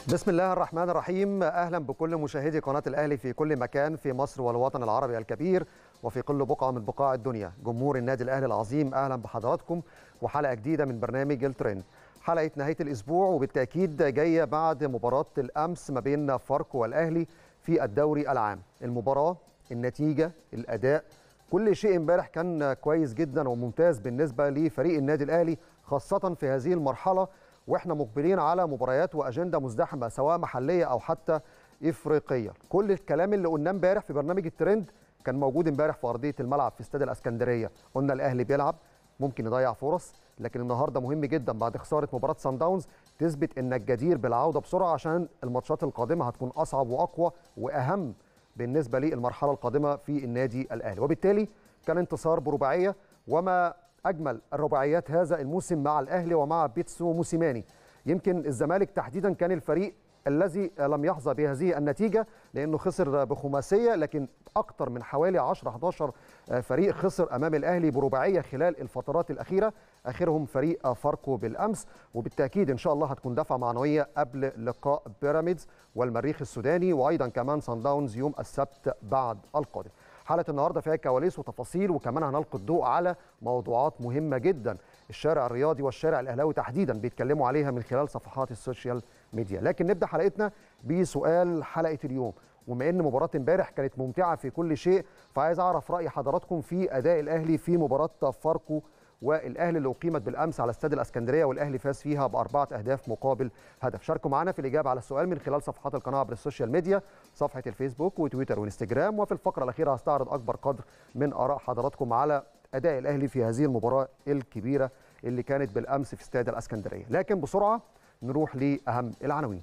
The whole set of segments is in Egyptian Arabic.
بسم الله الرحمن الرحيم اهلا بكل مشاهدي قناه الاهلي في كل مكان في مصر والوطن العربي الكبير وفي كل بقعه من بقاع الدنيا جمهور النادي الاهلي العظيم اهلا بحضراتكم وحلقه جديده من برنامج الترند حلقه نهايه الاسبوع وبالتاكيد جايه بعد مباراه الامس ما بين فاركو والاهلي في الدوري العام المباراه النتيجه الاداء كل شيء امبارح كان كويس جدا وممتاز بالنسبه لفريق النادي الاهلي خاصه في هذه المرحله واحنا مقبلين على مباريات واجنده مزدحمه سواء محليه او حتى افريقيه كل الكلام اللي قلناه امبارح في برنامج الترند كان موجود امبارح في ارضيه الملعب في استاد الاسكندريه قلنا الاهلي بيلعب ممكن يضيع فرص لكن النهارده مهم جدا بعد خساره مباراه سان داونز تثبت انك جدير بالعوده بسرعه عشان الماتشات القادمه هتكون اصعب واقوى واهم بالنسبه للمرحله القادمه في النادي الاهلي وبالتالي كان انتصار برباعيه وما اجمل الرباعيات هذا الموسم مع الاهلي ومع بيتسو موسيماني يمكن الزمالك تحديدا كان الفريق الذي لم يحظى بهذه النتيجه لانه خسر بخماسيه لكن اكثر من حوالي 10 11 فريق خسر امام الاهلي برباعيه خلال الفترات الاخيره اخرهم فريق فاركو بالامس وبالتاكيد ان شاء الله هتكون دفعه معنويه قبل لقاء بيراميدز والمريخ السوداني وايضا كمان سان داونز يوم السبت بعد القادم حلقه النهارده فيها كواليس وتفاصيل وكمان هنلقي الضوء على موضوعات مهمه جدا الشارع الرياضي والشارع الاهلاوي تحديدا بيتكلموا عليها من خلال صفحات السوشيال ميديا لكن نبدا حلقتنا بسؤال حلقه اليوم وبما ان مباراه امبارح كانت ممتعه في كل شيء فعايز اعرف راي حضراتكم في اداء الاهلي في مباراه فاركو والاهلي اللي اقيمت بالامس على استاد الاسكندريه والاهلي فاز فيها باربعه اهداف مقابل هدف شاركوا معنا في الاجابه على السؤال من خلال صفحات القناه عبر السوشيال ميديا صفحه الفيسبوك وتويتر وانستجرام وفي الفقره الاخيره هستعرض اكبر قدر من اراء حضراتكم على اداء الاهلي في هذه المباراه الكبيره اللي كانت بالامس في استاد الاسكندريه لكن بسرعه نروح لاهم العناوين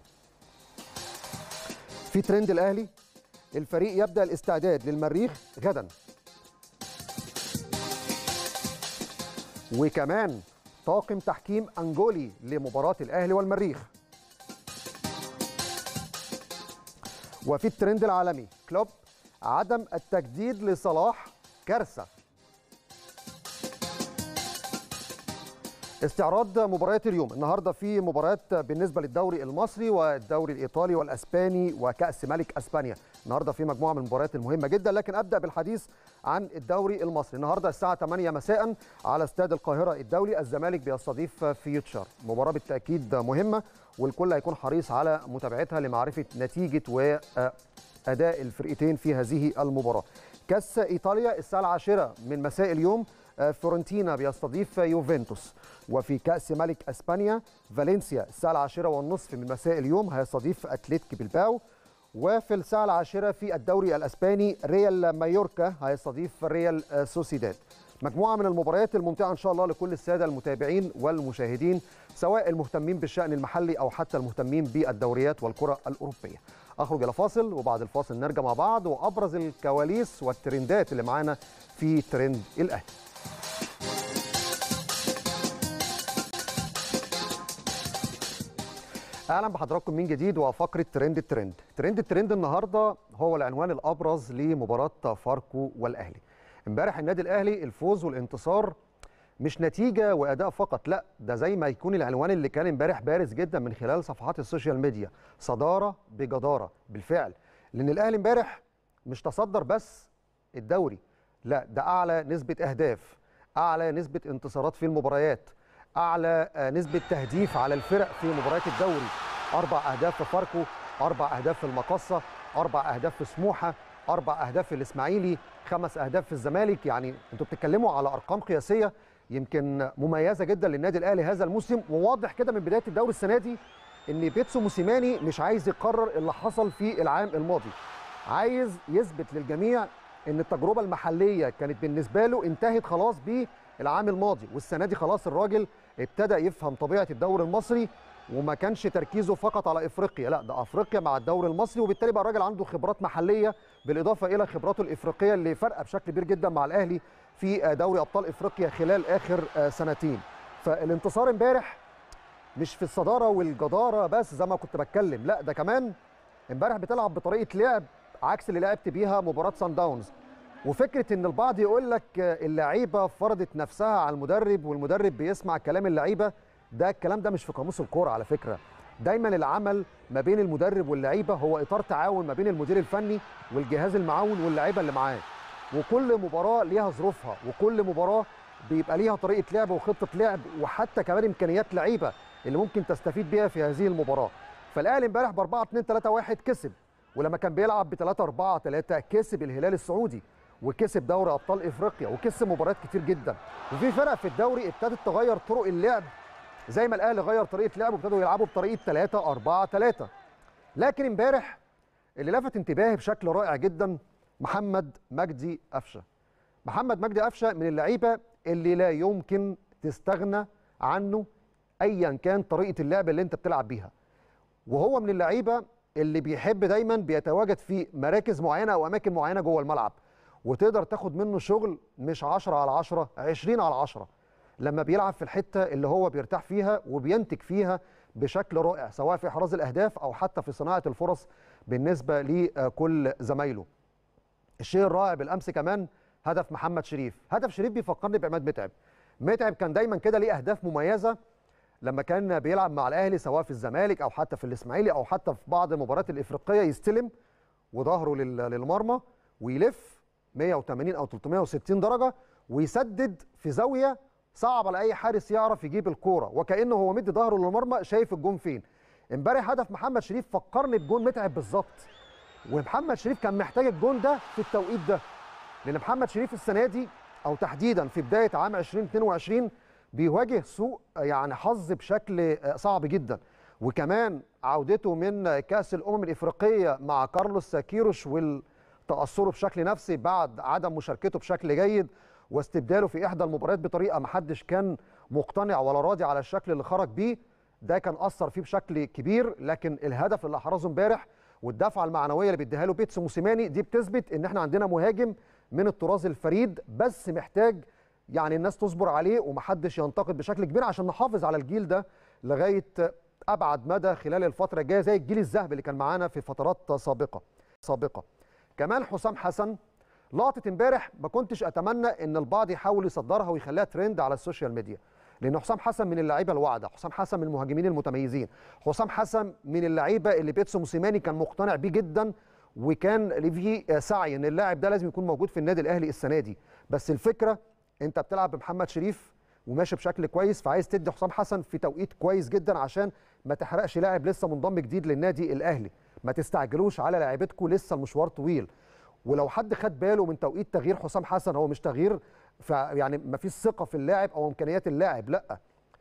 في ترند الاهلي الفريق يبدا الاستعداد للمريخ غدا وكمان طاقم تحكيم انجولي لمباراه الاهلي والمريخ وفي الترند العالمي كلوب عدم التجديد لصلاح كارثه استعراض مباريات اليوم النهارده في مباريات بالنسبه للدوري المصري والدوري الايطالي والاسباني وكاس ملك اسبانيا النهارده في مجموعه من المباريات المهمه جدا لكن ابدا بالحديث عن الدوري المصري النهارده الساعه 8 مساء على استاد القاهره الدولي الزمالك بيستضيف فيوتشر مباراه بالتاكيد مهمه والكل هيكون حريص على متابعتها لمعرفه نتيجه واداء الفرقتين في هذه المباراه كاس ايطاليا الساعه العاشرة من مساء اليوم فيورنتينا بيستضيف يوفنتوس وفي كأس ملك اسبانيا فالنسيا الساعة العاشرة والنصف من مساء اليوم هيستضيف اتلتيك بلباو وفي الساعة العاشرة في الدوري الاسباني ريال مايوركا هيستضيف ريال سوسيداد مجموعة من المباريات الممتعة إن شاء الله لكل السادة المتابعين والمشاهدين سواء المهتمين بالشأن المحلي أو حتى المهتمين بالدوريات والكرة الأوروبية أخرج إلى فاصل وبعد الفاصل نرجع مع بعض وأبرز الكواليس والترندات اللي معانا في ترند الأهلي اهلا بحضراتكم من جديد وفقره ترند الترند ترند الترند النهارده هو العنوان الابرز لمباراه فاركو والاهلي امبارح النادي الاهلي الفوز والانتصار مش نتيجه واداء فقط لا ده زي ما يكون العنوان اللي كان امبارح بارز جدا من خلال صفحات السوشيال ميديا صداره بجداره بالفعل لان الاهلي امبارح مش تصدر بس الدوري لا ده اعلى نسبه اهداف اعلى نسبه انتصارات في المباريات اعلى نسبه تهديف على الفرق في مباريات الدوري اربع اهداف في فاركو اربع اهداف في المقصه اربع اهداف في سموحه اربع اهداف في الاسماعيلي خمس اهداف في الزمالك يعني انتوا بتتكلموا على ارقام قياسيه يمكن مميزه جدا للنادي الاهلي هذا الموسم وواضح كده من بدايه الدوري السنه دي ان بيتسو موسيماني مش عايز يكرر اللي حصل في العام الماضي عايز يثبت للجميع ان التجربه المحليه كانت بالنسبه له انتهت خلاص بالعام الماضي والسنه دي خلاص الراجل ابتدى يفهم طبيعه الدوري المصري وما كانش تركيزه فقط على افريقيا لا ده افريقيا مع الدوري المصري وبالتالي بقى الراجل عنده خبرات محليه بالاضافه الى خبراته الافريقيه اللي فارقه بشكل كبير جدا مع الاهلي في دوري ابطال افريقيا خلال اخر سنتين فالانتصار امبارح مش في الصداره والجداره بس زي ما كنت بتكلم لا ده كمان امبارح بتلعب بطريقه لعب عكس اللي لعبت بيها مباراه سان داونز وفكره ان البعض يقول لك اللعيبه فرضت نفسها على المدرب والمدرب بيسمع كلام اللعيبه ده الكلام ده مش في قاموس الكوره على فكره دايما العمل ما بين المدرب واللعيبه هو اطار تعاون ما بين المدير الفني والجهاز المعاون واللعيبه اللي معاه وكل مباراه ليها ظروفها وكل مباراه بيبقى ليها طريقه لعب وخطه لعب وحتى كمان امكانيات لعيبه اللي ممكن تستفيد بيها في هذه المباراه فالاهلي امبارح ب 4 2 3 1 كسب ولما كان بيلعب ب 3 4 3 كسب الهلال السعودي وكسب دوري ابطال افريقيا وكسب مباريات كتير جدا وفي فرق في الدوري ابتدت تغير طرق اللعب زي ما الاهلي غير طريقه لعبه ابتدوا يلعبوا بطريقه 3 4 3 لكن امبارح اللي لفت انتباهي بشكل رائع جدا محمد مجدي قفشه محمد مجدي قفشه من اللعيبه اللي لا يمكن تستغنى عنه ايا كان طريقه اللعب اللي انت بتلعب بيها وهو من اللعيبه اللي بيحب دايما بيتواجد في مراكز معينه او اماكن معينه جوه الملعب وتقدر تاخد منه شغل مش 10 على 10 20 على 10 لما بيلعب في الحته اللي هو بيرتاح فيها وبينتج فيها بشكل رائع سواء في احراز الاهداف او حتى في صناعه الفرص بالنسبه لكل زمايله الشيء الرائع بالامس كمان هدف محمد شريف هدف شريف بيفكرني بعماد متعب متعب كان دايما كده ليه اهداف مميزه لما كان بيلعب مع الاهلي سواء في الزمالك او حتى في الاسماعيلي او حتى في بعض المباريات الافريقيه يستلم وظهره للمرمى ويلف 180 او 360 درجه ويسدد في زاويه صعب على اي حارس يعرف يجيب الكوره وكانه هو مدي ظهره للمرمى شايف الجون فين امبارح هدف محمد شريف فكرني بجون متعب بالظبط ومحمد شريف كان محتاج الجون ده في التوقيت ده لان محمد شريف السنه دي او تحديدا في بدايه عام 2022 بيواجه سوء يعني حظ بشكل صعب جدا وكمان عودته من كاس الامم الافريقيه مع كارلوس كيروش والتاثره بشكل نفسي بعد عدم مشاركته بشكل جيد واستبداله في احدى المباريات بطريقه ما حدش كان مقتنع ولا راضي على الشكل اللي خرج بيه ده كان اثر فيه بشكل كبير لكن الهدف اللي احرزه امبارح والدفعه المعنويه اللي بيديها له بيتسو موسيماني دي بتثبت ان احنا عندنا مهاجم من الطراز الفريد بس محتاج يعني الناس تصبر عليه ومحدش ينتقد بشكل كبير عشان نحافظ على الجيل ده لغايه ابعد مدى خلال الفتره الجايه زي الجيل الذهبي اللي كان معانا في فترات سابقه سابقه كمان حسام حسن لقطه امبارح ما كنتش اتمنى ان البعض يحاول يصدرها ويخليها ترند على السوشيال ميديا لان حسام حسن من اللعيبه الواعده حسام حسن من المهاجمين المتميزين حسام حسن من اللعيبه اللي بيتسو موسيماني كان مقتنع بيه جدا وكان فيه سعي ان اللاعب ده لازم يكون موجود في النادي الاهلي السنه دي بس الفكره انت بتلعب بمحمد شريف وماشي بشكل كويس فعايز تدي حسام حسن في توقيت كويس جدا عشان ما تحرقش لاعب لسه منضم جديد للنادي الاهلي ما تستعجلوش على لاعيبتكم لسه المشوار طويل ولو حد خد باله من توقيت تغيير حسام حسن هو مش تغيير يعني ما فيش ثقه في اللاعب او امكانيات اللاعب لا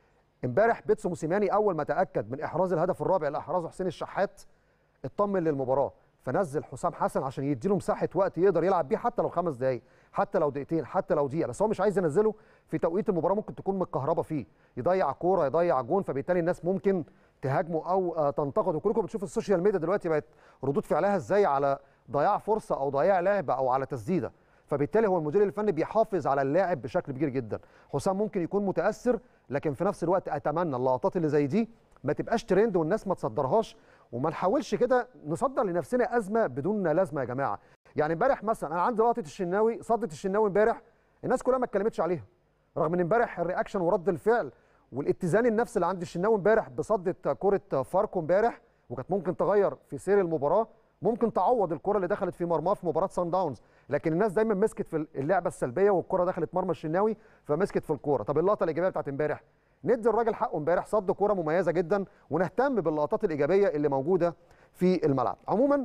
امبارح بيتسو موسيماني اول ما تاكد من احراز الهدف الرابع اللي احرزه حسين الشحات اطمن للمباراه فنزل حسام حسن عشان يديله مساحه وقت يقدر يلعب بيه حتى لو خمس دقائق حتى لو دقيقتين حتى لو دقيقه بس هو مش عايز ينزله في توقيت المباراه ممكن تكون متكهربه فيه يضيع كوره يضيع جون فبالتالي الناس ممكن تهاجمه او تنتقده وكلكم بتشوفوا السوشيال ميديا دلوقتي بقت ردود فعلها ازاي على ضياع فرصه او ضياع لعبه او على تسديده فبالتالي هو المدير الفني بيحافظ على اللاعب بشكل كبير جدا حسام ممكن يكون متاثر لكن في نفس الوقت اتمنى اللقطات اللي زي دي ما تبقاش ترند والناس ما تصدرهاش وما نحاولش كده نصدر لنفسنا ازمه بدون لازمه يا جماعه يعني امبارح مثلا انا عندي لقطه الشناوي صدت الشناوي امبارح الناس كلها ما اتكلمتش عليها رغم ان امبارح الرياكشن ورد الفعل والاتزان النفسي اللي عند الشناوي امبارح بصده كره فاركو امبارح وكانت ممكن تغير في سير المباراه ممكن تعوض الكره اللي دخلت في مرماه في مباراه سان داونز لكن الناس دايما مسكت في اللعبه السلبيه والكره دخلت مرمى الشناوي فمسكت في الكوره طب اللقطه الايجابيه بتاعت امبارح ندي الراجل حقه امبارح صد كوره مميزه جدا ونهتم باللقطات الايجابيه اللي موجوده في الملعب عموما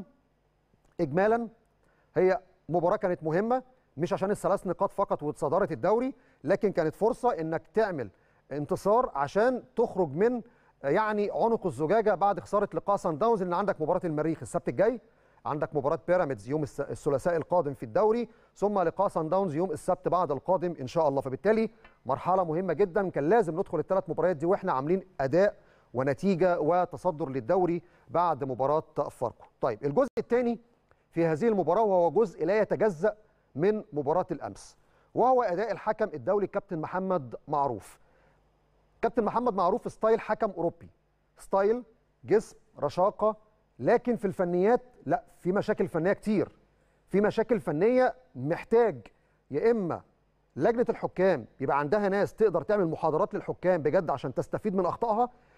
اجمالا هي مباراه كانت مهمه مش عشان الثلاث نقاط فقط وتصداره الدوري لكن كانت فرصه انك تعمل انتصار عشان تخرج من يعني عنق الزجاجه بعد خساره لقاء سان داونز ان عندك مباراه المريخ السبت الجاي عندك مباراه بيراميدز يوم الثلاثاء القادم في الدوري ثم لقاء سان داونز يوم السبت بعد القادم ان شاء الله فبالتالي مرحله مهمه جدا كان لازم ندخل الثلاث مباريات دي واحنا عاملين اداء ونتيجه وتصدر للدوري بعد مباراه فاركو طيب الجزء الثاني في هذه المباراه وهو جزء لا يتجزا من مباراه الامس وهو اداء الحكم الدولي كابتن محمد معروف كابتن محمد معروف ستايل حكم اوروبي ستايل جسم رشاقه لكن في الفنيات لا في مشاكل فنيه كتير في مشاكل فنيه محتاج يا اما لجنه الحكام يبقى عندها ناس تقدر تعمل محاضرات للحكام بجد عشان تستفيد من اخطائها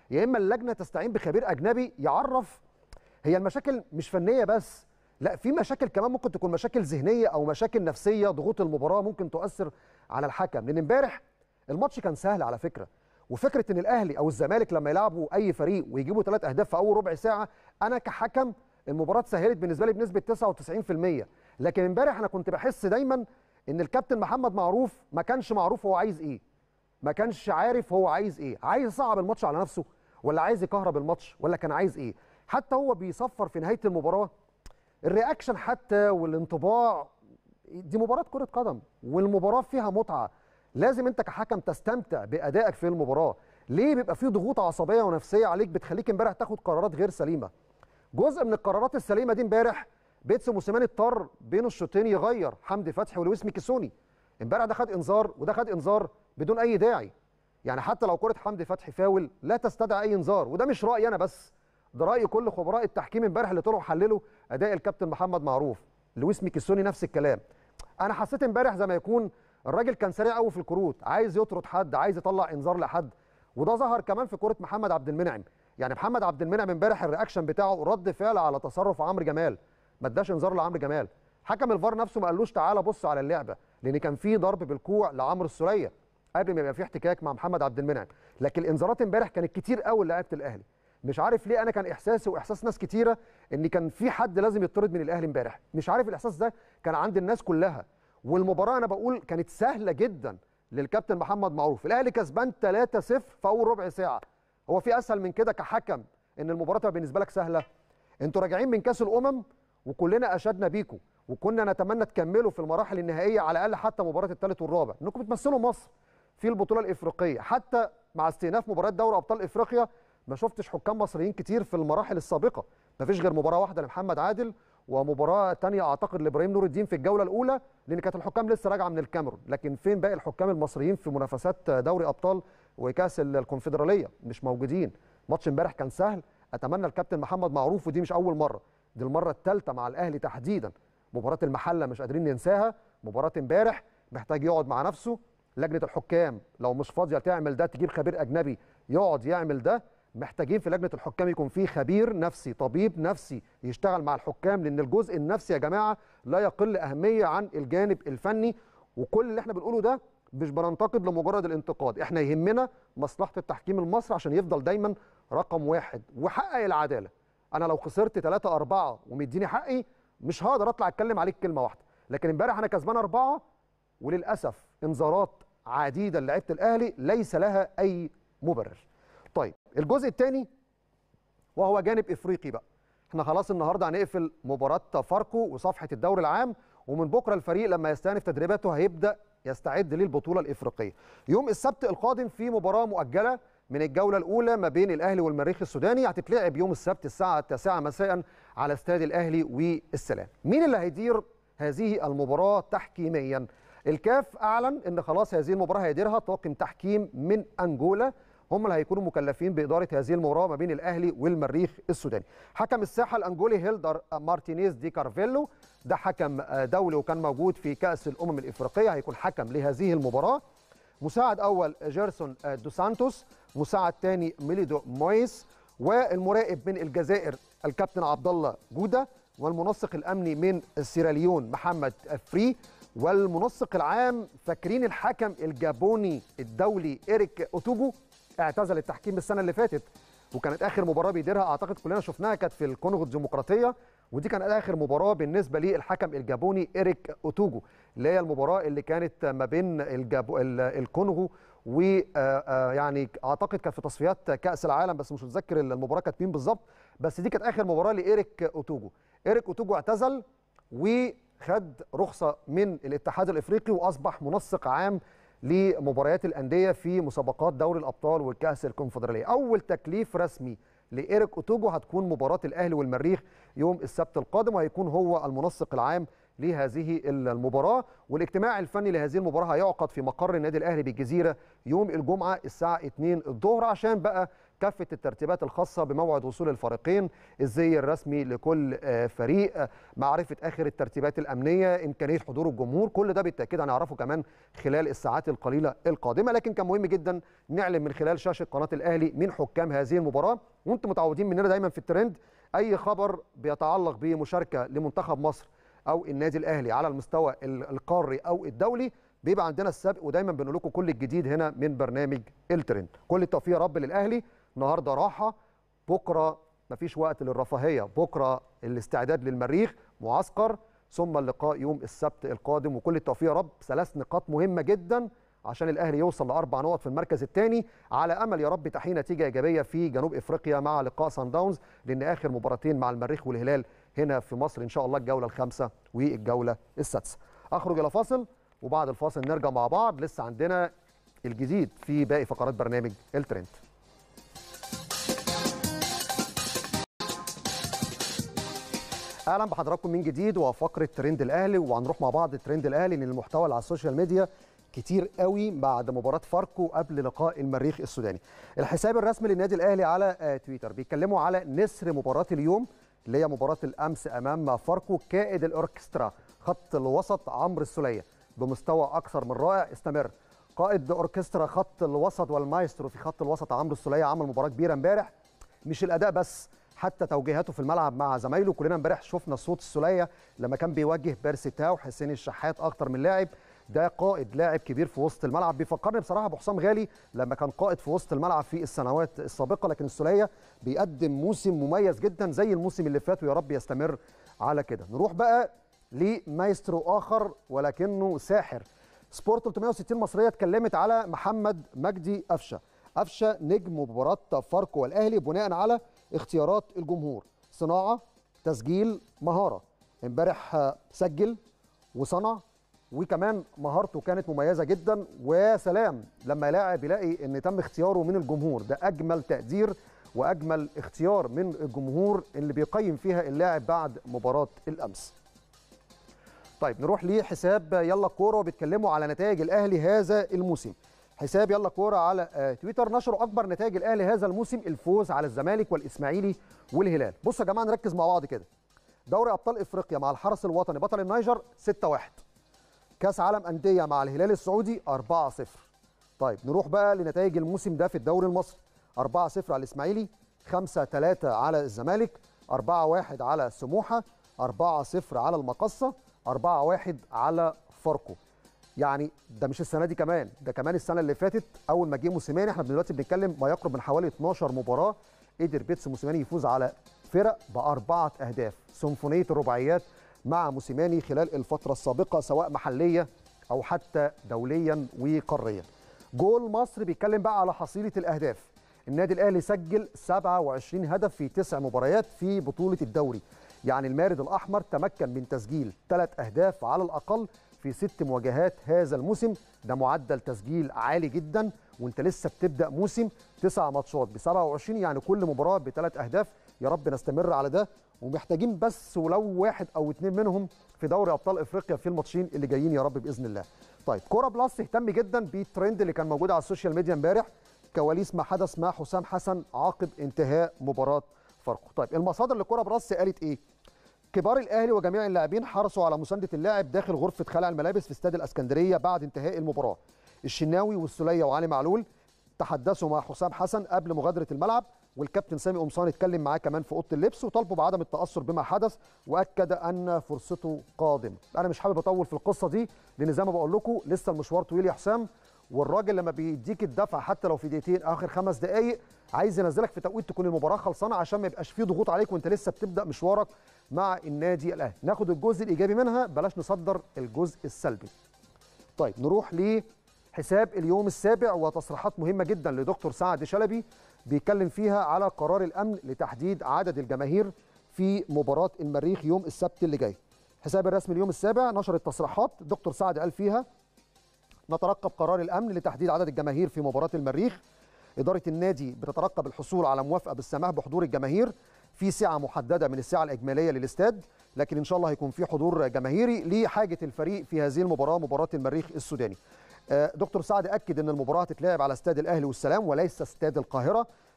يا اما اللجنه تستعين بخبير اجنبي يعرف هي المشاكل مش فنيه بس لا في مشاكل كمان ممكن تكون مشاكل ذهنيه او مشاكل نفسيه ضغوط المباراه ممكن تؤثر على الحكم لان امبارح الماتش كان سهل على فكره وفكره ان الاهلي او الزمالك لما يلعبوا اي فريق ويجيبوا ثلاث اهداف في اول ربع ساعه انا كحكم المباراه سهلت بالنسبه لي بنسبه 99% لكن امبارح انا كنت بحس دايما ان الكابتن محمد معروف ما كانش معروف هو عايز ايه ما كانش عارف هو عايز ايه عايز يصعب الماتش على نفسه ولا عايز يكهرب الماتش ولا كان عايز ايه حتى هو بيصفر في نهايه المباراه الرياكشن حتى والانطباع دي مباراه كره قدم والمباراه فيها متعه لازم انت كحكم تستمتع بادائك في المباراه ليه بيبقى في ضغوط عصبيه ونفسيه عليك بتخليك امبارح تاخد قرارات غير سليمه جزء من القرارات السليمه دي امبارح بيتسو موسيماني اضطر بين الشوطين يغير حمدي فتحي ولويس ميكيسوني امبارح ده خد انذار وده خد انذار بدون اي داعي يعني حتى لو كره حمدي فتحي فاول لا تستدعي اي انذار وده مش رايي انا بس ده راي كل خبراء التحكيم امبارح اللي طلعوا حللوا اداء الكابتن محمد معروف لويس ميكيسوني نفس الكلام انا حسيت امبارح زي ما يكون الراجل كان سريع قوي في الكروت عايز يطرد حد عايز يطلع انذار لحد وده ظهر كمان في كره محمد عبد المنعم يعني محمد عبد المنعم امبارح الرياكشن بتاعه رد فعل على تصرف عمرو جمال ما اداش انذار لعمرو جمال حكم الفار نفسه ما قالوش تعالى بص على اللعبه لان كان في ضرب بالكوع لعمرو السوليه قبل ما يبقى في احتكاك مع محمد عبد المنعم لكن الانذارات امبارح كانت كتير قوي لعيبه الاهلي مش عارف ليه انا كان احساسي واحساس ناس كتيره ان كان في حد لازم يطرد من الاهلي امبارح مش عارف الاحساس ده كان عند الناس كلها والمباراه انا بقول كانت سهله جدا للكابتن محمد معروف الاهلي كسبان 3-0 في اول ربع ساعه هو في اسهل من كده كحكم ان المباراه تبقى بالنسبه لك سهله انتوا راجعين من كاس الامم وكلنا اشدنا بيكم وكنا نتمنى تكملوا في المراحل النهائيه على الاقل حتى مباراه الثالث والرابع انكم بتمثلوا مصر في البطوله الافريقيه حتى مع استئناف مباراه دوري ابطال افريقيا ما شفتش حكام مصريين كتير في المراحل السابقه ما فيش غير مباراه واحده لمحمد عادل ومباراه ثانيه اعتقد لابراهيم نور الدين في الجوله الاولى لان كانت الحكام لسه راجعه من الكاميرون لكن فين باقي الحكام المصريين في منافسات دوري ابطال وكاس الكونفدراليه مش موجودين ماتش امبارح كان سهل اتمنى الكابتن محمد معروف ودي مش اول مره دي المره الثالثه مع الاهلي تحديدا مباراه المحله مش قادرين ننساها مباراه امبارح محتاج يقعد مع نفسه لجنه الحكام لو مش فاضيه تعمل ده تجيب خبير اجنبي يقعد يعمل ده محتاجين في لجنه الحكام يكون في خبير نفسي طبيب نفسي يشتغل مع الحكام لان الجزء النفسي يا جماعه لا يقل اهميه عن الجانب الفني وكل اللي احنا بنقوله ده مش بننتقد لمجرد الانتقاد احنا يهمنا مصلحه التحكيم المصري عشان يفضل دايما رقم واحد وحقق العداله انا لو خسرت 3 4 ومديني حقي مش هقدر اطلع اتكلم عليك كلمه واحده لكن امبارح انا كسبان اربعه وللاسف انذارات عديده لعيبه الاهلي ليس لها اي مبرر طيب الجزء الثاني وهو جانب افريقي بقى احنا خلاص النهارده هنقفل مباراه فاركو وصفحه الدوري العام ومن بكره الفريق لما يستأنف تدريباته هيبدا يستعد للبطوله الافريقيه يوم السبت القادم في مباراه مؤجله من الجوله الاولى ما بين الاهلي والمريخ السوداني هتتلعب يوم السبت الساعه 9 مساء على استاد الاهلي والسلام مين اللي هيدير هذه المباراه تحكيميا الكاف اعلن ان خلاص هذه المباراه هيديرها طاقم تحكيم من انجولا هم اللي هيكونوا مكلفين باداره هذه المباراه ما بين الاهلي والمريخ السوداني حكم الساحه الانجولي هيلدر مارتينيز دي كارفيلو ده حكم دولي وكان موجود في كاس الامم الافريقيه هيكون حكم لهذه المباراه مساعد اول جيرسون دو سانتوس مساعد ثاني ميليدو مويس والمراقب من الجزائر الكابتن عبد الله جوده والمنسق الامني من سيراليون محمد فري والمنسق العام فاكرين الحكم الجابوني الدولي إيريك أوتوجو اعتزل التحكيم السنة اللي فاتت وكانت آخر مباراة بيديرها أعتقد كلنا شفناها كانت في الكونغو الديمقراطية ودي كانت آخر مباراة بالنسبة للحكم الجابوني إيريك أوتوجو اللي هي المباراة اللي كانت ما بين الجابو الكونغو ويعني اعتقد كانت في تصفيات كاس العالم بس مش متذكر المباراه كانت مين بالظبط بس دي كانت اخر مباراه لايريك اوتوجو ايريك اوتوجو اعتزل وخد رخصه من الاتحاد الافريقي واصبح منسق عام لمباريات الانديه في مسابقات دوري الابطال والكاس الكونفدراليه اول تكليف رسمي لايريك اوتوجو هتكون مباراه الاهلي والمريخ يوم السبت القادم وهيكون هو المنسق العام لهذه المباراة والاجتماع الفني لهذه المباراة هيعقد في مقر النادي الأهلي بالجزيرة يوم الجمعة الساعة 2 الظهر عشان بقى كافه الترتيبات الخاصه بموعد وصول الفريقين الزي الرسمي لكل فريق معرفه اخر الترتيبات الامنيه امكانيه حضور الجمهور كل ده بالتاكيد هنعرفه كمان خلال الساعات القليله القادمه لكن كان مهم جدا نعلم من خلال شاشه قناه الاهلي مين حكام هذه المباراه وانتم متعودين مننا دايما في الترند اي خبر بيتعلق بمشاركه لمنتخب مصر او النادي الاهلي على المستوى القاري او الدولي بيبقى عندنا السبق ودايما بنقول لكم كل الجديد هنا من برنامج الترند كل التوفيق يا رب للاهلي النهارده راحه بكره مفيش وقت للرفاهيه بكره الاستعداد للمريخ معسكر ثم اللقاء يوم السبت القادم وكل التوفيق يا رب ثلاث نقاط مهمه جدا عشان الاهلي يوصل لاربع نقط في المركز الثاني على امل يا رب تحقيق نتيجه ايجابيه في جنوب افريقيا مع لقاء سان داونز لان اخر مباراتين مع المريخ والهلال هنا في مصر ان شاء الله الجوله الخامسه والجوله السادسه اخرج الى فاصل وبعد الفاصل نرجع مع بعض لسه عندنا الجديد في باقي فقرات برنامج الترند اهلا بحضراتكم من جديد وفقره ترند الاهلي وهنروح مع بعض ترند الاهلي لان المحتوى اللي على السوشيال ميديا كتير قوي بعد مباراه فاركو قبل لقاء المريخ السوداني الحساب الرسمي للنادي الاهلي على تويتر بيتكلموا على نسر مباراه اليوم اللي هي مباراه الامس امام فاركو كائد الاوركسترا خط الوسط عمرو السوليه بمستوى اكثر من رائع استمر قائد اوركسترا خط الوسط والمايسترو في خط الوسط عمرو السوليه عمل مباراه كبيره امبارح مش الاداء بس حتى توجيهاته في الملعب مع زمايله كلنا امبارح شفنا صوت السوليه لما كان بيوجه بيرسي تاو حسين الشحات اكتر من لاعب ده قائد لاعب كبير في وسط الملعب بيفكرني بصراحه بحسام غالي لما كان قائد في وسط الملعب في السنوات السابقه لكن السوليه بيقدم موسم مميز جدا زي الموسم اللي فات ويا رب يستمر على كده نروح بقى لمايسترو اخر ولكنه ساحر سبورت 360 مصريه اتكلمت على محمد مجدي قفشه قفشه نجم مباراه فاركو والاهلي بناء على اختيارات الجمهور صناعه تسجيل مهاره امبارح سجل وصنع وكمان مهارته كانت مميزه جدا وسلام لما لاعب يلاقي ان تم اختياره من الجمهور ده اجمل تقدير واجمل اختيار من الجمهور اللي بيقيم فيها اللاعب بعد مباراه الامس طيب نروح لحساب يلا كوره وبيتكلموا على نتائج الاهلي هذا الموسم حساب يلا كوره على تويتر نشروا اكبر نتائج الاهلي هذا الموسم الفوز على الزمالك والاسماعيلي والهلال بصوا يا جماعه نركز مع بعض كده دوري ابطال افريقيا مع الحرس الوطني بطل النيجر 6-1 كاس عالم انديه مع الهلال السعودي 4-0 طيب نروح بقى لنتائج الموسم ده في الدوري المصري 4-0 على الاسماعيلي 5-3 على الزمالك 4-1 على سموحه 4-0 على المقصه 4-1 على فاركو يعني ده مش السنه دي كمان ده كمان السنه اللي فاتت اول ما جه موسيماني احنا دلوقتي بنتكلم ما يقرب من حوالي 12 مباراه قدر بيتس موسيماني يفوز على فرق باربعه اهداف سيمفونيه الرباعيات مع موسيماني خلال الفتره السابقه سواء محليه او حتى دوليا وقاريا جول مصر بيتكلم بقى على حصيله الاهداف النادي الاهلي سجل 27 هدف في تسع مباريات في بطوله الدوري يعني المارد الاحمر تمكن من تسجيل ثلاث اهداف على الاقل في ست مواجهات هذا الموسم ده معدل تسجيل عالي جدا وانت لسه بتبدا موسم تسع ماتشات ب 27 يعني كل مباراه بثلاث اهداف يا رب نستمر على ده ومحتاجين بس ولو واحد او اثنين منهم في دوري ابطال افريقيا في الماتشين اللي جايين يا رب باذن الله. طيب كوره بلس اهتم جدا بالترند اللي كان موجود على السوشيال ميديا امبارح كواليس ما حدث مع حسام حسن عقب انتهاء مباراه فاركو. طيب المصادر لكوره بلس قالت ايه؟ كبار الاهلي وجميع اللاعبين حرصوا على مسانده اللاعب داخل غرفه خلع الملابس في استاد الاسكندريه بعد انتهاء المباراه. الشناوي والسليه وعلي معلول تحدثوا مع حسام حسن قبل مغادره الملعب والكابتن سامي قمصان اتكلم معاه كمان في اوضه اللبس وطالبوا بعدم التاثر بما حدث واكد ان فرصته قادمه. انا مش حابب اطول في القصه دي لان زي ما بقول لكم لسه المشوار طويل يا حسام والراجل لما بيديك الدفع حتى لو في دقيقتين اخر خمس دقائق عايز ينزلك في توقيت تكون المباراه خلصانه عشان ما يبقاش فيه ضغوط عليك وانت لسه بتبدا مشوارك مع النادي الاهلي ناخد الجزء الايجابي منها بلاش نصدر الجزء السلبي طيب نروح لحساب اليوم السابع وتصريحات مهمه جدا لدكتور سعد شلبي بيتكلم فيها على قرار الامن لتحديد عدد الجماهير في مباراه المريخ يوم السبت اللي جاي حساب الرسمي اليوم السابع نشر التصريحات دكتور سعد قال فيها نترقب قرار الامن لتحديد عدد الجماهير في مباراه المريخ اداره النادي بتترقب الحصول على موافقه بالسماح بحضور الجماهير في سعه محدده من السعه الاجماليه للاستاد لكن ان شاء الله هيكون في حضور جماهيري لحاجه الفريق في هذه المباراه مباراه المريخ السوداني دكتور سعد اكد ان المباراه هتتلعب على استاد الاهلي والسلام وليس استاد القاهره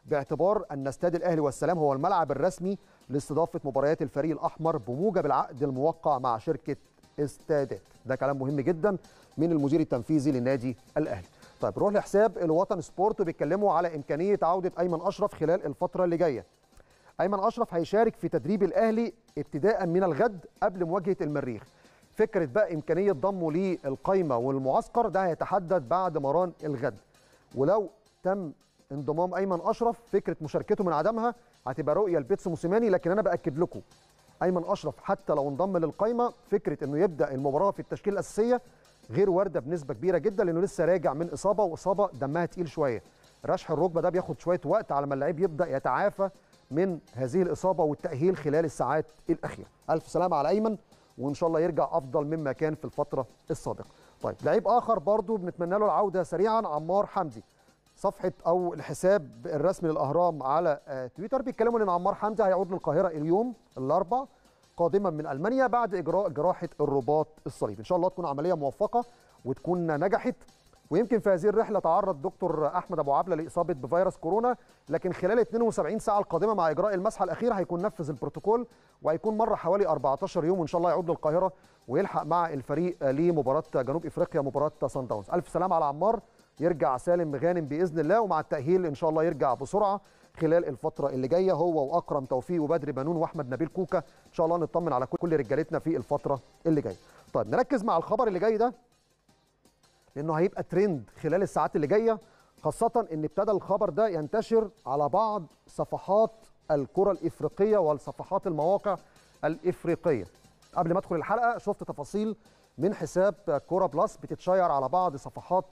باعتبار ان استاد الاهلي والسلام هو الملعب الرسمي لاستضافه مباريات الفريق الاحمر بموجب العقد الموقع مع شركه استادات ده كلام مهم جدا من المدير التنفيذي للنادي الاهلي طيب روح لحساب الوطن سبورت وبيتكلموا على امكانيه عوده ايمن اشرف خلال الفتره اللي جايه ايمن اشرف هيشارك في تدريب الاهلي ابتداء من الغد قبل مواجهه المريخ فكره بقى امكانيه ضمه للقايمه والمعسكر ده هيتحدد بعد مران الغد ولو تم انضمام ايمن اشرف فكره مشاركته من عدمها هتبقى رؤيه لبيتسو موسيماني لكن انا باكد لكم ايمن اشرف حتى لو انضم للقايمه فكره انه يبدا المباراه في التشكيله الاساسيه غير وارده بنسبه كبيره جدا لانه لسه راجع من اصابه واصابه دمها تقيل شويه رشح الركبه ده بياخد شويه وقت على ما اللعيب يبدا يتعافى من هذه الاصابه والتاهيل خلال الساعات الاخيره الف سلامه على ايمن وان شاء الله يرجع افضل مما كان في الفتره السابقه طيب لعيب اخر برضو بنتمنى له العوده سريعا عمار حمدي صفحه او الحساب الرسمي للاهرام على تويتر بيتكلموا ان عمار حمدي هيعود للقاهره اليوم الاربعاء قادما من المانيا بعد اجراء جراحه الرباط الصليبي ان شاء الله تكون عمليه موفقه وتكون نجحت ويمكن في هذه الرحله تعرض دكتور احمد ابو عبله لاصابه بفيروس كورونا لكن خلال 72 ساعه القادمه مع اجراء المسحه الاخيره هيكون نفذ البروتوكول وهيكون مره حوالي 14 يوم وان شاء الله يعود للقاهره ويلحق مع الفريق لمباراه جنوب افريقيا مباراه سان داونز الف سلام على عمار يرجع سالم غانم باذن الله ومع التاهيل ان شاء الله يرجع بسرعه خلال الفتره اللي جايه هو واكرم توفيق وبدر بنون واحمد نبيل كوكا ان شاء الله نطمن على كل رجالتنا في الفتره اللي جايه طيب نركز مع الخبر اللي جاي ده لانه هيبقى ترند خلال الساعات اللي جايه خاصه ان ابتدى الخبر ده ينتشر على بعض صفحات الكره الافريقيه والصفحات المواقع الافريقيه قبل ما ادخل الحلقه شفت تفاصيل من حساب كوره بلس بتتشير على بعض صفحات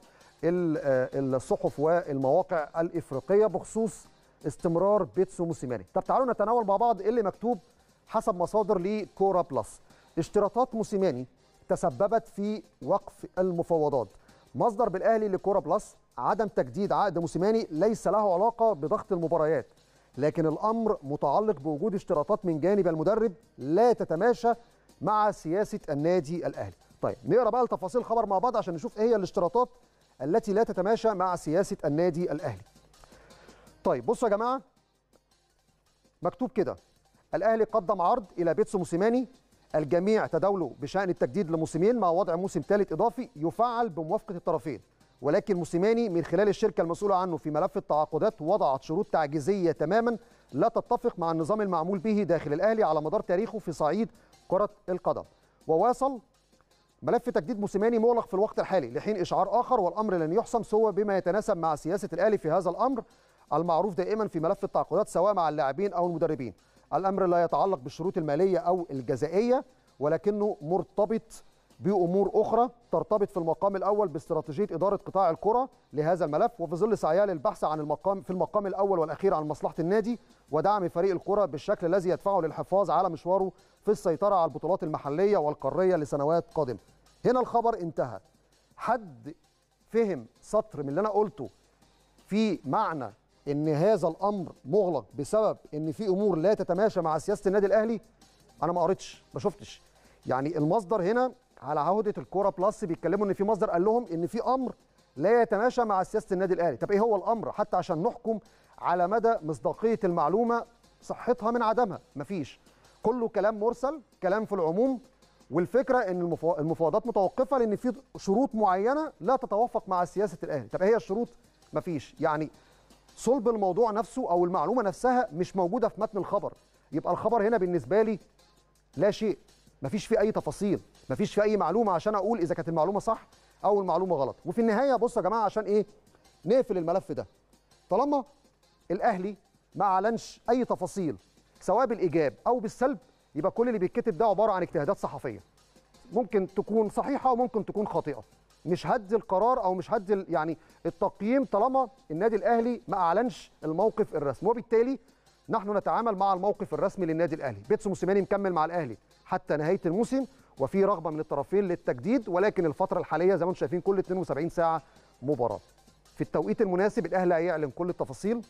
الصحف والمواقع الافريقيه بخصوص استمرار بيتسو موسيماني طب تعالوا نتناول مع بعض ايه اللي مكتوب حسب مصادر لكوره بلس اشتراطات موسيماني تسببت في وقف المفاوضات مصدر بالاهلي لكوره بلس عدم تجديد عقد موسيماني ليس له علاقه بضغط المباريات لكن الامر متعلق بوجود اشتراطات من جانب المدرب لا تتماشى مع سياسه النادي الاهلي طيب نقرا بقى التفاصيل الخبر مع بعض عشان نشوف ايه هي الاشتراطات التي لا تتماشى مع سياسه النادي الاهلي طيب بصوا يا جماعه مكتوب كده الاهلي قدم عرض الى بيتسو موسيماني الجميع تداولوا بشان التجديد لموسمين مع وضع موسم ثالث اضافي يفعل بموافقه الطرفين ولكن موسيماني من خلال الشركه المسؤوله عنه في ملف التعاقدات وضعت شروط تعجيزيه تماما لا تتفق مع النظام المعمول به داخل الاهلي على مدار تاريخه في صعيد كره القدم وواصل ملف تجديد موسيماني مغلق في الوقت الحالي لحين اشعار اخر والامر لن يحسم سوى بما يتناسب مع سياسه الاهلي في هذا الامر المعروف دائما في ملف التعاقدات سواء مع اللاعبين او المدربين الامر لا يتعلق بالشروط الماليه او الجزائيه ولكنه مرتبط بامور اخرى ترتبط في المقام الاول باستراتيجيه اداره قطاع الكره لهذا الملف وفي ظل سعيها للبحث عن المقام في المقام الاول والاخير عن مصلحه النادي ودعم فريق الكره بالشكل الذي يدفعه للحفاظ على مشواره في السيطره على البطولات المحليه والقاريه لسنوات قادمه. هنا الخبر انتهى. حد فهم سطر من اللي انا قلته في معنى ان هذا الامر مغلق بسبب ان في امور لا تتماشى مع سياسه النادي الاهلي انا ما قريتش ما شفتش يعني المصدر هنا على عهده الكوره بلس بيتكلموا ان في مصدر قال لهم ان في امر لا يتماشى مع سياسه النادي الاهلي طب ايه هو الامر حتى عشان نحكم على مدى مصداقيه المعلومه صحتها من عدمها مفيش كله كلام مرسل كلام في العموم والفكره ان المفاوضات متوقفه لان في شروط معينه لا تتوافق مع سياسه الاهلي طب ايه هي الشروط مفيش يعني صلب الموضوع نفسه او المعلومه نفسها مش موجوده في متن الخبر يبقى الخبر هنا بالنسبه لي لا شيء مفيش فيه اي تفاصيل مفيش فيه اي معلومه عشان اقول اذا كانت المعلومه صح او المعلومه غلط وفي النهايه بصوا يا جماعه عشان ايه نقفل الملف ده طالما الاهلي ما اعلنش اي تفاصيل سواء بالايجاب او بالسلب يبقى كل اللي بيتكتب ده عباره عن اجتهادات صحفيه ممكن تكون صحيحه وممكن تكون خاطئه مش هدي القرار او مش هدي يعني التقييم طالما النادي الاهلي ما اعلنش الموقف الرسمي وبالتالي نحن نتعامل مع الموقف الرسمي للنادي الاهلي بيتسو موسيماني مكمل مع الاهلي حتى نهايه الموسم وفي رغبه من الطرفين للتجديد ولكن الفتره الحاليه زي ما انتم شايفين كل 72 ساعه مباراه في التوقيت المناسب الاهلي هيعلن كل التفاصيل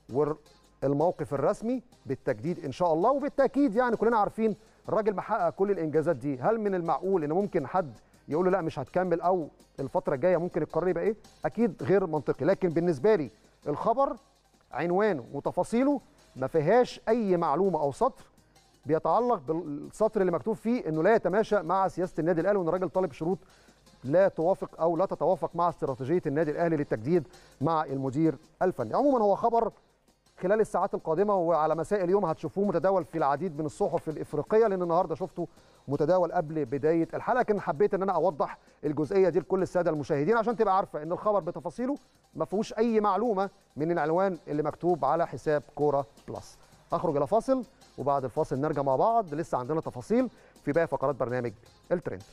والموقف الرسمي بالتجديد ان شاء الله وبالتاكيد يعني كلنا عارفين الراجل محقق كل الانجازات دي هل من المعقول ان ممكن حد يقول له لا مش هتكمل او الفتره الجايه ممكن القرار يبقى ايه اكيد غير منطقي لكن بالنسبه لي الخبر عنوانه وتفاصيله ما فيهاش اي معلومه او سطر بيتعلق بالسطر اللي مكتوب فيه انه لا يتماشى مع سياسه النادي الاهلي وان الراجل طالب شروط لا توافق او لا تتوافق مع استراتيجيه النادي الاهلي للتجديد مع المدير الفني عموما هو خبر خلال الساعات القادمه وعلى مساء اليوم هتشوفوه متداول في العديد من الصحف الافريقيه لان النهارده شفته متداول قبل بدايه الحلقه لكن حبيت ان انا اوضح الجزئيه دي لكل الساده المشاهدين عشان تبقى عارفه ان الخبر بتفاصيله ما فيهوش اي معلومه من العنوان اللي مكتوب على حساب كوره بلس اخرج الى فاصل وبعد الفاصل نرجع مع بعض لسه عندنا تفاصيل في باقي فقرات برنامج الترند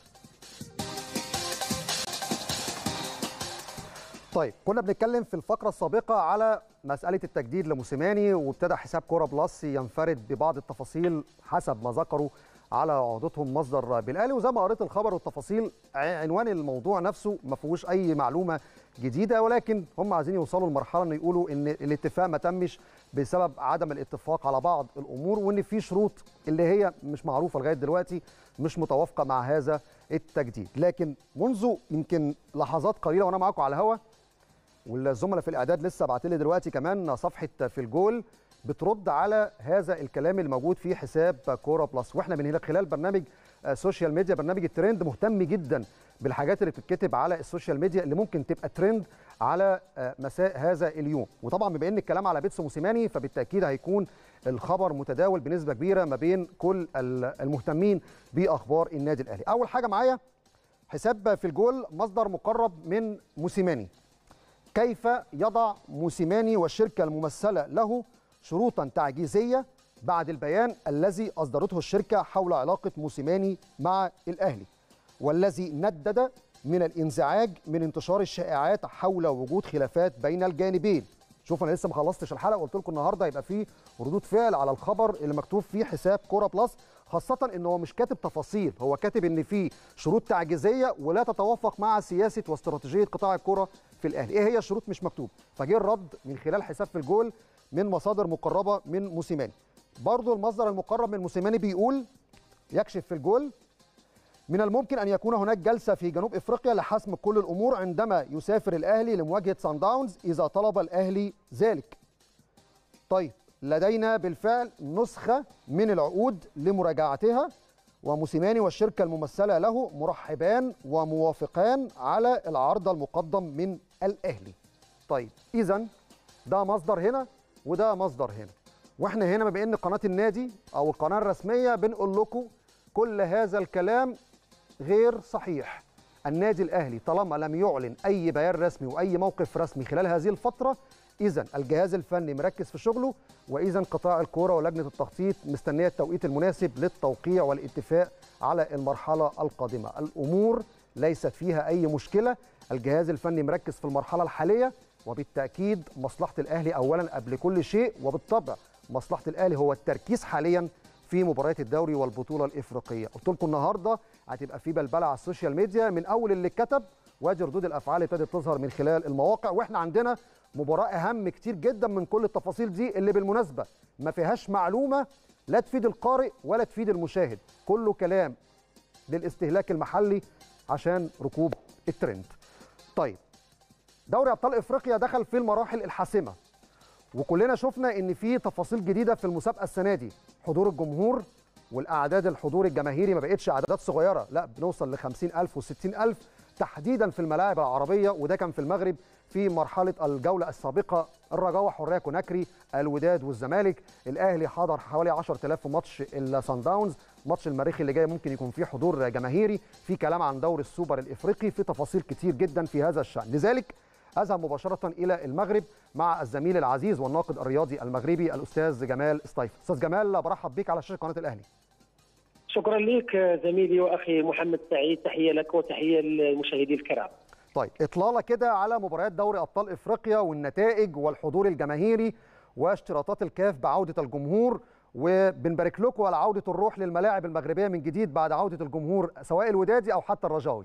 طيب كنا بنتكلم في الفقره السابقه على مساله التجديد لموسيماني وابتدى حساب كوره بلس ينفرد ببعض التفاصيل حسب ما ذكروا على عقدتهم مصدر بالاهلي وزي ما قريت الخبر والتفاصيل عنوان الموضوع نفسه ما فيهوش اي معلومه جديده ولكن هم عايزين يوصلوا لمرحله ان يقولوا ان الاتفاق ما تمش بسبب عدم الاتفاق على بعض الامور وان في شروط اللي هي مش معروفه لغايه دلوقتي مش متوافقه مع هذا التجديد لكن منذ يمكن لحظات قليله وانا معاكم على الهوا والزملاء في الاعداد لسه بعت لي دلوقتي كمان صفحه في الجول بترد على هذا الكلام اللي موجود في حساب كوره بلس واحنا من هنا خلال برنامج سوشيال ميديا برنامج الترند مهتم جدا بالحاجات اللي بتتكتب على السوشيال ميديا اللي ممكن تبقى ترند على مساء هذا اليوم وطبعا بما ان الكلام على بيتسو موسيماني فبالتاكيد هيكون الخبر متداول بنسبه كبيره ما بين كل المهتمين باخبار النادي الاهلي اول حاجه معايا حساب في الجول مصدر مقرب من موسيماني كيف يضع موسيماني والشركه الممثله له شروطا تعجيزيه بعد البيان الذي اصدرته الشركه حول علاقه موسيماني مع الاهلي والذي ندد من الانزعاج من انتشار الشائعات حول وجود خلافات بين الجانبين شوف انا لسه ما خلصتش الحلقه قلت لكم النهارده هيبقى في ردود فعل على الخبر اللي مكتوب فيه حساب كوره بلس خاصه ان هو مش كاتب تفاصيل هو كاتب ان في شروط تعجيزيه ولا تتوافق مع سياسه واستراتيجيه قطاع الكوره في الاهلي ايه هي الشروط مش مكتوب فجه الرد من خلال حساب في الجول من مصادر مقربه من موسيماني برضو المصدر المقرب من موسيماني بيقول يكشف في الجول من الممكن ان يكون هناك جلسه في جنوب افريقيا لحسم كل الامور عندما يسافر الاهلي لمواجهه سان داونز اذا طلب الاهلي ذلك طيب لدينا بالفعل نسخه من العقود لمراجعتها وموسيماني والشركه الممثله له مرحبان وموافقان على العرض المقدم من الاهلي طيب اذا ده مصدر هنا وده مصدر هنا واحنا هنا بما ان قناه النادي او القناه الرسميه بنقول لكم كل هذا الكلام غير صحيح النادي الاهلي طالما لم يعلن اي بيان رسمي واي موقف رسمي خلال هذه الفتره اذا الجهاز الفني مركز في شغله واذا قطاع الكوره ولجنه التخطيط مستنيه التوقيت المناسب للتوقيع والاتفاق على المرحله القادمه الامور ليست فيها اي مشكله الجهاز الفني مركز في المرحله الحاليه وبالتاكيد مصلحه الاهلي اولا قبل كل شيء وبالطبع مصلحه الاهلي هو التركيز حاليا في مباريات الدوري والبطوله الافريقيه قلت لكم النهارده هتبقى في بلبله على السوشيال ميديا من اول اللي اتكتب وادي ردود الافعال ابتدت تظهر من خلال المواقع واحنا عندنا مباراه اهم كتير جدا من كل التفاصيل دي اللي بالمناسبه ما فيهاش معلومه لا تفيد القارئ ولا تفيد المشاهد كله كلام للاستهلاك المحلي عشان ركوب الترند طيب دوري ابطال افريقيا دخل في المراحل الحاسمه وكلنا شفنا ان في تفاصيل جديده في المسابقه السنه دي حضور الجمهور والاعداد الحضور الجماهيري ما بقتش اعداد صغيره لا بنوصل ل 50000 و60000 تحديدا في الملاعب العربيه وده كان في المغرب في مرحله الجوله السابقه الرجاء وحريه كوناكري الوداد والزمالك الاهلي حضر حوالي 10000 في ماتش السان داونز ماتش المريخ اللي جاي ممكن يكون فيه حضور جماهيري في كلام عن دوري السوبر الافريقي في تفاصيل كتير جدا في هذا الشان لذلك اذهب مباشره الى المغرب مع الزميل العزيز والناقد الرياضي المغربي الاستاذ جمال سطيف استاذ جمال برحب بك على شاشه قناه الاهلي شكرا لك زميلي واخي محمد سعيد تحيه لك وتحيه للمشاهدين الكرام طيب اطلاله كده على مباريات دوري ابطال افريقيا والنتائج والحضور الجماهيري واشتراطات الكاف بعوده الجمهور وبنبارك لكم على عوده الروح للملاعب المغربيه من جديد بعد عوده الجمهور سواء الودادي او حتى الرجاوي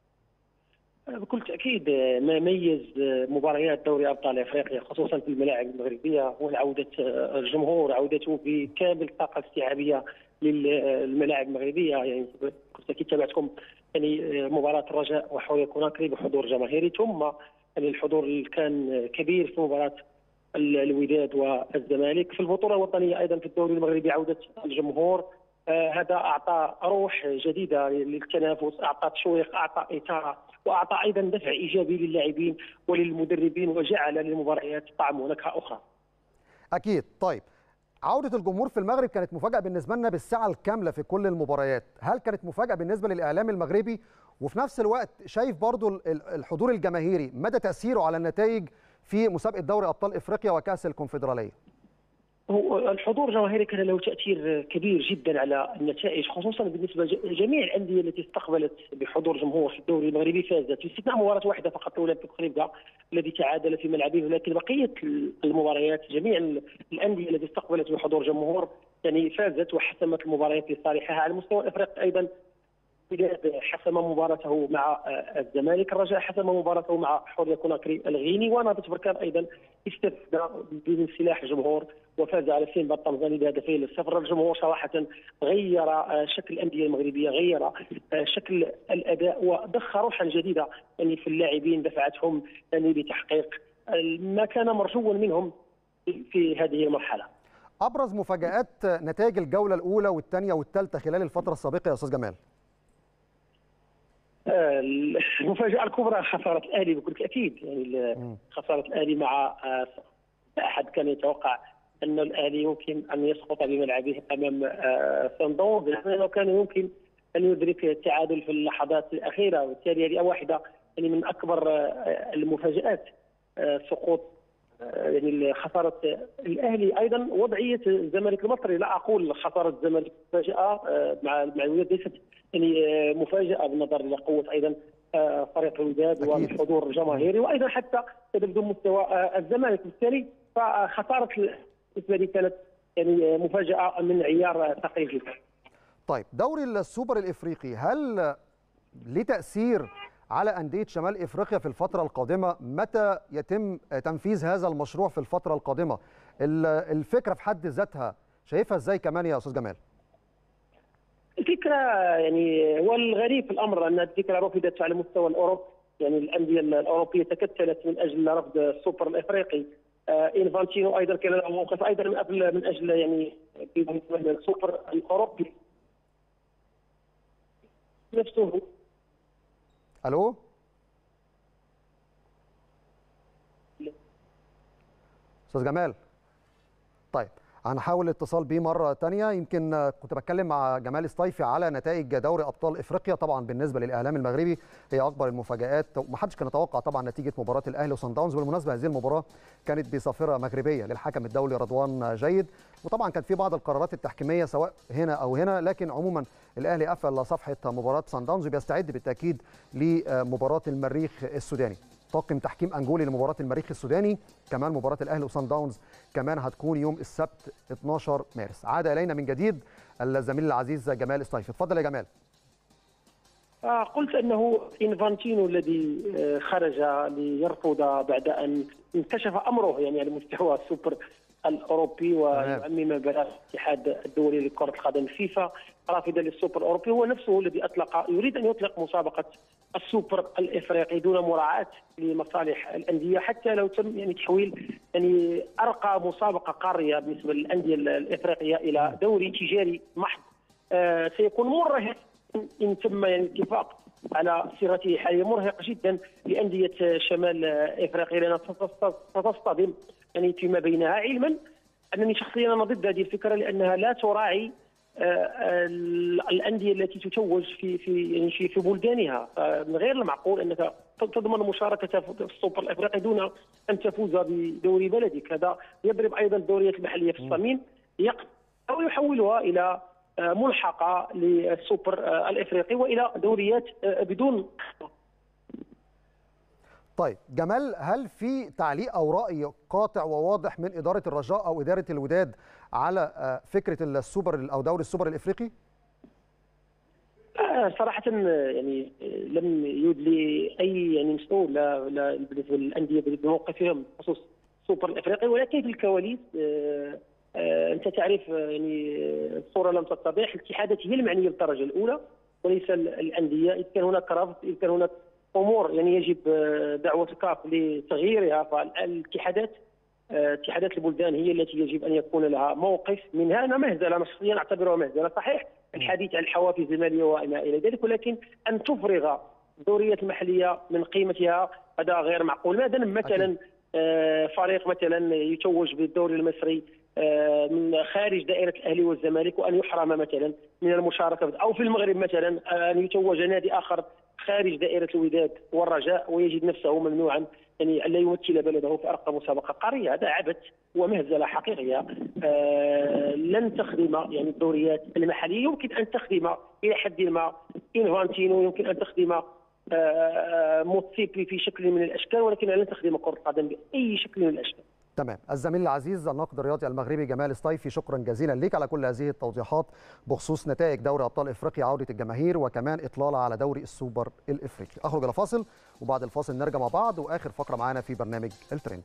بكل تاكيد ما ميز مباريات دوري ابطال افريقيا خصوصا في الملاعب المغربيه هو عوده الجمهور عودته بكامل الطاقه الاستيعابيه للملاعب المغربيه يعني كنت اكيد تابعتكم يعني مباراه الرجاء وحوريه كوناكري بحضور جماهيري ثم يعني الحضور كان كبير في مباراه الوداد والزمالك في البطوله الوطنيه ايضا في الدوري المغربي عوده الجمهور هذا اعطى روح جديده للتنافس اعطى تشويق اعطى اثاره واعطى ايضا دفع ايجابي للاعبين وللمدربين وجعل للمباريات طعم ونكهه اخرى اكيد طيب عودة الجمهور في المغرب كانت مفاجأة بالنسبة لنا بالساعة الكاملة في كل المباريات، هل كانت مفاجأة بالنسبة للإعلام المغربي؟ وفي نفس الوقت شايف برضو الحضور الجماهيري مدى تأثيره على النتائج في مسابقة دوري أبطال إفريقيا وكأس الكونفدرالية؟ هو الحضور الجماهيري كان له تاثير كبير جدا على النتائج خصوصا بالنسبه لجميع الانديه التي استقبلت بحضور جمهور في الدوري المغربي فازت باستثناء مباراه واحده فقط اولمبيك خريبكا الذي تعادل في ملعبه ولكن بقيه المباريات جميع الانديه التي استقبلت بحضور جمهور يعني فازت وحسمت المباريات لصالحها على المستوى الافريقي ايضا الوداد حسم مباراته مع الزمالك الرجاء حسم مباراته مع حوريه كوناكري الغيني ونهضه بركان ايضا استفاد من سلاح الجمهور وفاز على سيمبا التنزاني بهدفين للصفر الجمهور صراحه غير شكل الانديه المغربيه غير شكل الاداء وضخ روحا جديده يعني في اللاعبين دفعتهم يعني لتحقيق ما كان مرجوا منهم في هذه المرحله ابرز مفاجات نتائج الجوله الاولى والثانيه والثالثه خلال الفتره السابقه يا استاذ جمال المفاجاه الكبرى خساره الاهلي بكل تاكيد يعني خساره الاهلي مع احد كان يتوقع ان الاهلي يمكن ان يسقط بملعبه امام سان داونز لانه كان يمكن ان يدرك التعادل في اللحظات الاخيره وبالتالي هذه واحده يعني من اكبر المفاجات سقوط يعني خساره الاهلي ايضا وضعيه الزمالك المصري لا اقول خساره الزمالك مفاجاه مع مع الوداد ليست يعني مفاجاه بالنظر الى قوه ايضا فريق الوداد والحضور الجماهيري وايضا حتى تبدو مستوى الزمالك بالتالي فخساره بالنسبه لي كانت يعني مفاجاه من عيار ثقيل جدا. طيب دوري السوبر الافريقي هل ليه تاثير على أندية شمال إفريقيا في الفترة القادمة متى يتم تنفيذ هذا المشروع في الفترة القادمة الفكرة في حد ذاتها شايفها إزاي كمان يا أستاذ جمال الفكرة يعني هو الغريب في الأمر أن الفكرة رفضت على مستوى الأوروب يعني الأندية الأوروبية تكتلت من أجل رفض السوبر الإفريقي آه إنفانتينو أيضا كان له موقف أيضا من قبل من أجل يعني السوبر الأوروبي نفسه الو استاذ جمال طيب هنحاول الاتصال بيه مره ثانيه يمكن كنت بتكلم مع جمال الصيفي على نتائج دوري ابطال افريقيا طبعا بالنسبه للاعلام المغربي هي اكبر المفاجات ومحدش كان يتوقع طبعا نتيجه مباراه الاهلي وصن داونز بالمناسبه هذه المباراه كانت بصافره مغربيه للحكم الدولي رضوان جيد وطبعا كان في بعض القرارات التحكيميه سواء هنا او هنا لكن عموما الاهلي قفل صفحه مباراه صن داونز وبيستعد بالتاكيد لمباراه المريخ السوداني طاقم تحكيم انجولي لمباراه المريخ السوداني كمان مباراه الاهلي وصن داونز كمان هتكون يوم السبت 12 مارس عاد الينا من جديد الزميل العزيز جمال الصيفي اتفضل يا جمال آه قلت انه انفانتينو الذي خرج ليرفض بعد ان انكشف امره يعني على مستوى السوبر الاوروبي ويعمم بلاغ الاتحاد الدولي لكره القدم فيفا رافضا للسوبر الاوروبي هو نفسه الذي اطلق يريد ان يطلق مسابقه السوبر الافريقي دون مراعاه لمصالح الانديه حتى لو تم يعني تحويل يعني ارقى مسابقه قاريه بالنسبه للانديه الافريقيه الى دوري تجاري محض آه سيكون مرهق ان تم يعني الاتفاق على صيغته حاليا مرهق جدا لانديه شمال افريقيا لانها ستصطدم يعني فيما بينها علما انني شخصيا انا ضد هذه الفكره لانها لا تراعي الانديه التي تتوج في في يعني في بلدانها من غير المعقول انك تضمن مشاركه في السوبر الافريقي دون ان تفوز بدوري بلدك هذا يضرب ايضا الدوريات المحليه في الصميم او يحولها الى ملحقه للسوبر الافريقي والى دوريات بدون طيب جمال هل في تعليق او راي قاطع وواضح من اداره الرجاء او اداره الوداد على فكره السوبر او دوري السوبر الافريقي؟ صراحة يعني لم يدلي أي يعني مسؤول لا لا بالنسبة للأندية بموقفهم بخصوص السوبر الأفريقي ولكن في الكواليس أنت تعرف يعني الصورة لم تتضح الاتحادات هي المعنية بالدرجة الأولى وليس الأندية إذا كان هناك رفض إذا كان هناك امور يعني يجب دعوه الكاف لتغييرها فالاتحادات اتحادات البلدان هي التي يجب ان يكون لها موقف منها انا مهزله انا شخصيا اعتبرها مهزله صحيح الحديث عن الحوافز الماليه وما الى ذلك ولكن ان تفرغ الدوريات المحليه من قيمتها هذا غير معقول مثلا مثلا فريق مثلا يتوج بالدوري المصري من خارج دائره الاهلي والزمالك وان يحرم مثلا من المشاركه او في المغرب مثلا ان يتوج نادي اخر خارج دائره الوداد والرجاء ويجد نفسه ممنوعا يعني لا يمثل بلده في ارقى مسابقه قاريه هذا عبث ومهزله حقيقيه آه لن تخدم يعني الدوريات المحليه يمكن ان تخدم الى حد ما انفانتينو يمكن ان تخدم آه موتسيبي في شكل من الاشكال ولكن لن تخدم كره القدم باي شكل من الاشكال تمام الزميل العزيز الناقد الرياضي المغربي جمال الصيفي شكرا جزيلا لك على كل هذه التوضيحات بخصوص نتائج دوري ابطال افريقيا عوده الجماهير وكمان اطلاله على دوري السوبر الافريقي اخرج الى فاصل وبعد الفاصل نرجع مع بعض واخر فقره معانا في برنامج الترند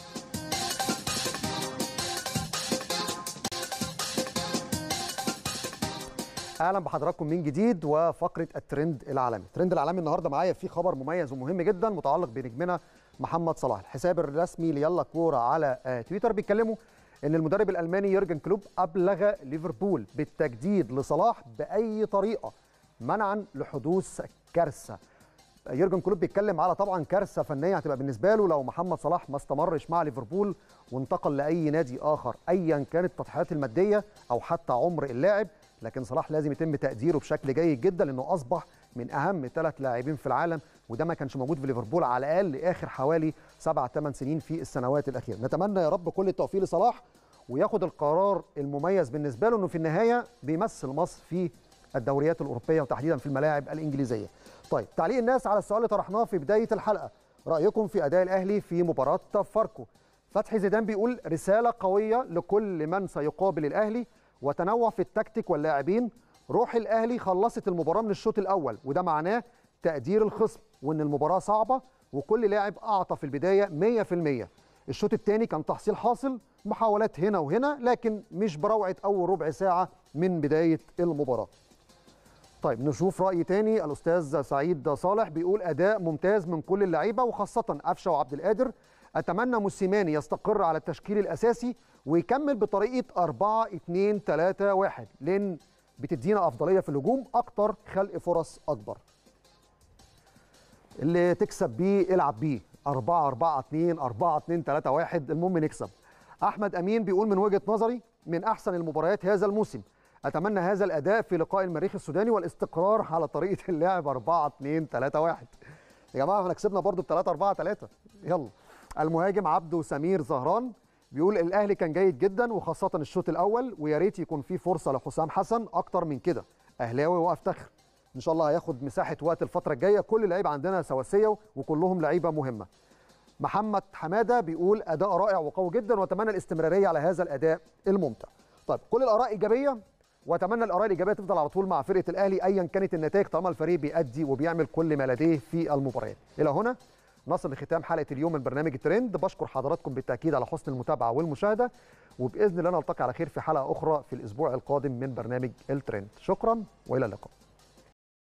اهلا بحضراتكم من جديد وفقره الترند العالمي الترند العالمي النهارده معايا في خبر مميز ومهم جدا متعلق بنجمنا محمد صلاح الحساب الرسمي ليلا كوره على تويتر بيتكلموا ان المدرب الالماني يورجن كلوب ابلغ ليفربول بالتجديد لصلاح باي طريقه منعا لحدوث كارثه يورجن كلوب بيتكلم على طبعا كارثه فنيه هتبقى بالنسبه له لو محمد صلاح ما استمرش مع ليفربول وانتقل لاي نادي اخر ايا كانت التضحيات الماديه او حتى عمر اللاعب لكن صلاح لازم يتم تقديره بشكل جيد جدا لانه اصبح من اهم ثلاث لاعبين في العالم وده ما كانش موجود في ليفربول على الاقل اخر حوالي سبع ثمان سنين في السنوات الاخيره نتمنى يا رب كل التوفيق لصلاح وياخد القرار المميز بالنسبه له انه في النهايه بيمثل مصر في الدوريات الاوروبيه وتحديدا في الملاعب الانجليزيه طيب تعليق الناس على السؤال اللي طرحناه في بدايه الحلقه رايكم في اداء الاهلي في مباراه فاركو فتحي زيدان بيقول رساله قويه لكل من سيقابل الاهلي وتنوع في التكتيك واللاعبين روح الاهلي خلصت المباراه من الشوط الاول وده معناه تقدير الخصم وان المباراه صعبه وكل لاعب اعطى في البدايه 100% الشوط الثاني كان تحصيل حاصل محاولات هنا وهنا لكن مش بروعه اول ربع ساعه من بدايه المباراه طيب نشوف راي تاني الاستاذ سعيد صالح بيقول اداء ممتاز من كل اللعيبه وخاصه قفشه وعبد القادر اتمنى موسيماني يستقر على التشكيل الاساسي ويكمل بطريقه 4 2 3 1 لان بتدينا افضليه في الهجوم اكتر خلق فرص اكبر اللي تكسب بيه العب بيه 4 4 2 4 2 3 1 المهم نكسب احمد امين بيقول من وجهه نظري من احسن المباريات هذا الموسم اتمنى هذا الاداء في لقاء المريخ السوداني والاستقرار على طريقه اللعب 4 2 3 1 يا جماعه احنا كسبنا برضو ب 3 4 3 يلا المهاجم عبده سمير زهران بيقول الاهلي كان جيد جدا وخاصه الشوط الاول ويا ريت يكون في فرصه لحسام حسن اكتر من كده اهلاوي وافتخر ان شاء الله هياخد مساحه وقت الفتره الجايه كل لعيبه عندنا سواسيه وكلهم لعيبه مهمه محمد حماده بيقول اداء رائع وقوي جدا واتمنى الاستمراريه على هذا الاداء الممتع طيب كل الاراء ايجابيه واتمنى الاراء الايجابيه تفضل على طول مع فرقه الاهلي ايا كانت النتائج طالما الفريق بيأدي وبيعمل كل ما لديه في المباريات الى هنا نصل لختام حلقه اليوم من برنامج الترند بشكر حضراتكم بالتاكيد على حسن المتابعه والمشاهده وباذن الله نلتقي على خير في حلقه اخرى في الاسبوع القادم من برنامج الترند شكرا والى اللقاء